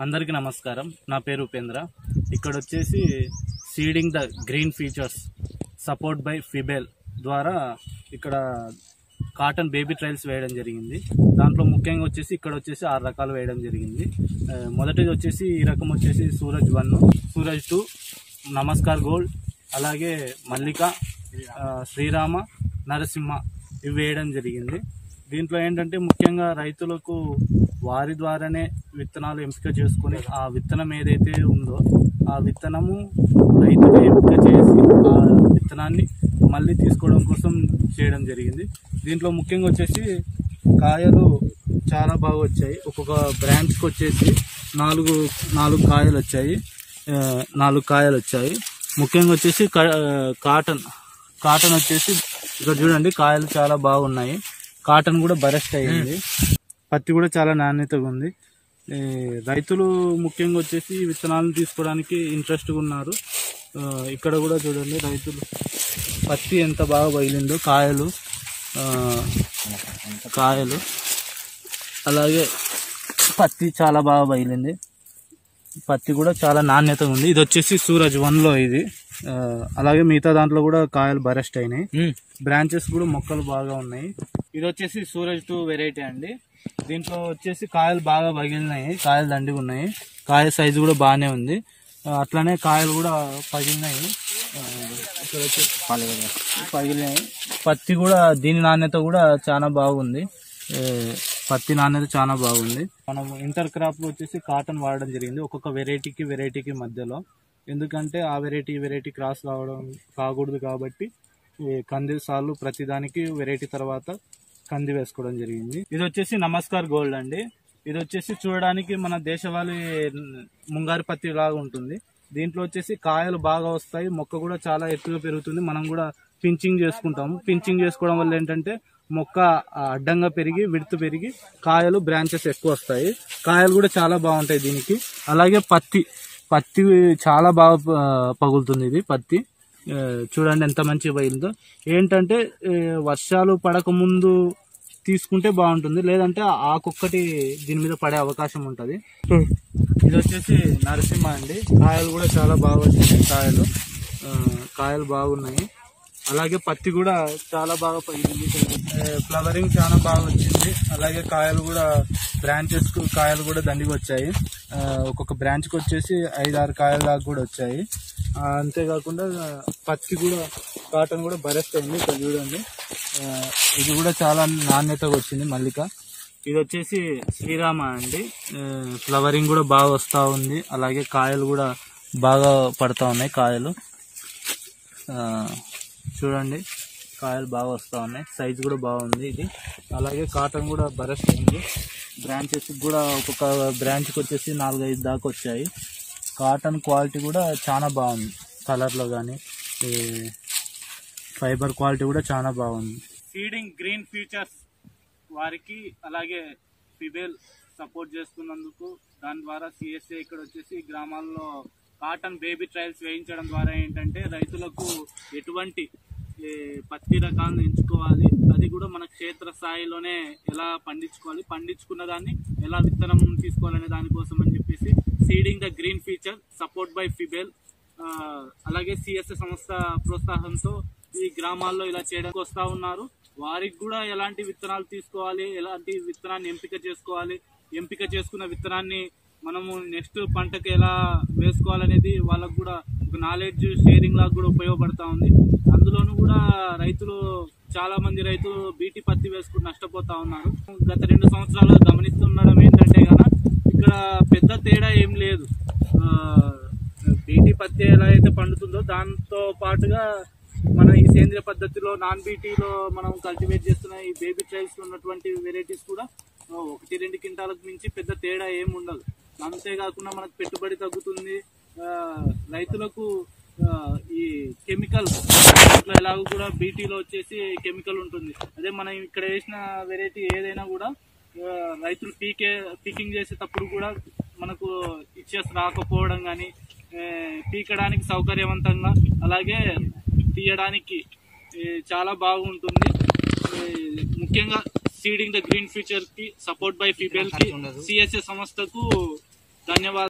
అందరికీ నమస్కారం నా పేరు ఉపేంద్ర ఇక్కడ వచ్చేసి seeding the green features support by FiBL ద్వారా ఇక్కడ కాటన్ బేబీ ట్రయల్స్ వేయడం జరిగింది దాంట్లో ముఖ్యంగా వచ్చేసి ఇక్కడ వచ్చేసి ఆరు రకాలు వేయడం జరిగింది ఆ, మొదటిది వచ్చేసి ఈ రకం వచ్చేసి Suraj one Suraj two Namaskar gold అలాగే మల్లిక ఆ, శ్రీరామ నరసింహ ఇవి వేయడం జరిగింది దీంట్లో ఏంటంటే ముఖ్యంగా రైతులకు వారి ద్వారానే విత్తనాలు ఎంపిక చేసుకొని ఆ విత్తనం ఏదైతే ఉందో ఆ విత్తనము రైతుగా ఎంపిక చేసి ఆ విత్తనాన్ని మళ్ళీ తీసుకోవడం కోసం చేయడం జరిగింది దీంట్లో ముఖ్యంగా వచ్చేసి కాయలు చాలా బాగా వచ్చాయి ఒక్కొక్క బ్రాంచ్కి వచ్చేసి నాలుగు నాలుగు కాయలు వచ్చాయి ఆ, నాలుగు కాయలు వచ్చాయి ముఖ్యంగా వచ్చేసి కా- కాటన్ కాటన్ వచ్చేసి ఇక్కడ చూడండి కాయలు చాలా బాగున్నాయి కాటన్ కూడా బరెస్ట్ అయ్యింది పత్తి కూడా చాలా నాణ్యతగా ఉంది ఈ రైతులు ముఖ్యంగా వచ్చేసి విత్తనాలను తీసుకోవడానికి ఇంట్రెస్ట్గా ఉన్నారు ఆ, ఇక్కడ కూడా చూడండి రైతులు పత్తి ఎంత బాగా బయలిందో కాయలు ఆ, కాయలు అలాగే పత్తి చాలా బాగా బయలింది పత్తి కూడా చాలా నాణ్యతగా ఉంది ఇది వచ్చేసి సూరజ్ వన్లో ఇది ఆ, అలాగే మిగతా దాంట్లో కూడా కాయలు బరెస్ట్ అయినాయి బ్రాంచెస్ కూడా మొక్కలు బాగా ఉన్నాయి ఇది వచ్చేసి సూరజ్ టూ వెరైటీ అండి దీంట్లో వచ్చేసి కాయలు బాగా పగిలినాయి కాయలు దండిగా ఉన్నాయి కాయ సైజు కూడా బాగానే ఉంది ఆ, అట్లానే కాయలు కూడా పగిలినాయి ఆ, ఇక్కడ వచ్చి పగిలినాయి పత్తి కూడా దీని నాణ్యత కూడా చాలా బాగుంది ఏ, పత్తి నాణ్యత చాలా బాగుంది మనం ఇంటర్ క్రాప్ లో వచ్చేసి కాటన్ వాడడం జరిగింది ఒక్కొక్క వెరైటీకి వెరైటీకి మధ్యలో ఎందుకంటే ఆ వెరైటీ వెరైటీ క్రాస్ రావడం కాకూడదు కాబట్టి ఈ కంది సార్లు ప్రతిదానికి వెరైటీ తర్వాత కంది వేసుకోవడం జరిగింది ఇది వచ్చేసి నమస్కార్ గోల్డ్ అండి ఇది వచ్చేసి చూడడానికి మన దేశవాళీ ముంగారి పత్తి లాగా ఉంటుంది దీంట్లో వచ్చేసి కాయలు బాగా వస్తాయి మొక్క కూడా చాలా ఎత్తుగా పెరుగుతుంది మనం కూడా పించింగ్ చేసుకుంటాము పించింగ్ చేసుకోవడం వల్ల ఏంటంటే మొక్క ఆ, అడ్డంగా పెరిగి విడుతు పెరిగి కాయలు బ్రాంచెస్ ఎక్కువ వస్తాయి కాయలు కూడా చాలా బాగుంటాయి దీనికి అలాగే పత్తి పత్తి చాలా బాగా ఆ, పగులుతుంది ఇది పత్తి ఆ, చూడండి ఎంత మంచిగా పోయిందో ఏంటంటే ఏ, వర్షాలు పడక ముందు తీసుకుంటే బాగుంటుంది లేదంటే ఆకొక్కటి దీని మీద పడే అవకాశం ఉంటుంది ఇది వచ్చేసి నరసింహ అండి కాయలు కూడా చాలా బాగా వచ్చినాయి కాయలు ఆ, కాయలు బాగున్నాయి అలాగే పత్తి కూడా చాలా బాగా పడింది ఫ్లవరింగ్ చాలా బాగా వచ్చింది అలాగే కాయలు కూడా బ్రాంచెస్ కాయలు కూడా దండిగా వచ్చాయి ఆ, ఒక్కొక్క బ్రాంచ్ కి వచ్చేసి ఐదు ఆరు కాయల దాకా కూడా వచ్చాయి ఆ, అంతేకాకుండా పత్తి కూడా కాటన్ కూడా బరెస్ట్ అయింది ఇక్కడ చూడండి ఆ, ఇది కూడా చాలా నాణ్యతగా వచ్చింది మల్లిక ఇది వచ్చేసి శ్రీరామ అండి ఆ, ఫ్లవరింగ్ కూడా బాగా వస్తూ ఉంది అలాగే కాయలు కూడా బాగా పడతా ఉన్నాయి కాయలు ఆ, చూడండి కాయలు బాగా వస్తూ ఉన్నాయి సైజ్ కూడా బాగుంది ఇది అలాగే కాటన్ కూడా బరెస్ట్ అయింది బ్రాంచెస్ కూడా ఒక్కొక్క బ్రాంచ్కి వచ్చేసి నాలుగైదు దాకా వచ్చాయి కాటన్ క్వాలిటీ కూడా చాలా బాగుంది కలర్లో కానీ ఫైబర్ క్వాలిటీ కూడా చాలా బాగుంది ఫీడింగ్ గ్రీన్ ఫీచర్స్ వారికి అలాగే ఫిబేల్ సపోర్ట్ చేస్తున్నందుకు దాని ద్వారా సిఎస్ఏ ఇక్కడ వచ్చేసి గ్రామాల్లో కాటన్ బేబీ ట్రయల్స్ వేయించడం ద్వారా ఏంటంటే రైతులకు ఎటువంటి ఏ, పత్తి రకాలను ఎంచుకోవాలి అది కూడా మన క్షేత్ర స్థాయిలోనే ఎలా పండించుకోవాలి పండించుకున్న దాన్ని ఎలా విత్తనం తీసుకోవాలనే దానికోసం అని చెప్పేసి seeding the green feature support by FiBL ఆ, అలాగే సిఎస్ఏ సంస్థ ప్రోత్సాహంతో ఈ గ్రామాల్లో ఇలా చేయడానికి వస్తా ఉన్నారు వారికి కూడా ఎలాంటి విత్తనాలు తీసుకోవాలి ఎలాంటి విత్తనాన్ని ఎంపిక చేసుకోవాలి ఎంపిక చేసుకున్న విత్తనాన్ని మనము నెక్స్ట్ పంటకి ఎలా వేసుకోవాలనేది వాళ్ళకు కూడా ఒక నాలెడ్జ్ షేరింగ్ లాగా కూడా ఉపయోగపడతా ఉంది అందులోనూ కూడా రైతులు చాలా మంది రైతులు బీటీ పత్తి వేసుకుని నష్టపోతా ఉన్నారు గత రెండు సంవత్సరాలుగా గమనిస్తుండడం ఏంటంటే గన ఇక్కడ పెద్ద తేడా ఏం లేదు ఆ, బీటీ పత్తి ఎలా అయితే పండుతుందో దాంతో పాటుగా మన ఈ సేంద్రియ పద్ధతిలో నాన్ బీటీలో మనం కల్టివేట్ చేస్తున్న ఈ బేబీ ట్రైల్స్ ఉన్నటువంటి వెరైటీస్ కూడా ఆ, ఒకటి రెండు క్వింటాలకు మించి పెద్ద తేడా ఏం ఉండదు అంతేకాకుండా మనకు పెట్టుబడి తగ్గుతుంది ఆ, రైతులకు ఆ, ఈ కెమికల్ దాంట్లో ఎలాగో కూడా బీటీలో వచ్చేసి కెమికల్ ఉంటుంది అదే మనం ఇక్కడ వేసిన వెరైటీ ఏదైనా కూడా ఆ, రైతులు పీకే పీకింగ్ చేసేటప్పుడు కూడా మనకు ఇచ్చేసి రాకపోవడం కానీ పీకడానికి సౌకర్యవంతంగా అలాగే తీయడానికి ఏ, చాలా బాగుంటుంది ఏ, ముఖ్యంగా సీడింగ్ ద గ్రీన్ ఫ్యూచర్ కి సపోర్ట్ బై ఫీబేల్ కి సిఎస్ఏ సంస్థకు ధన్యవాదాలు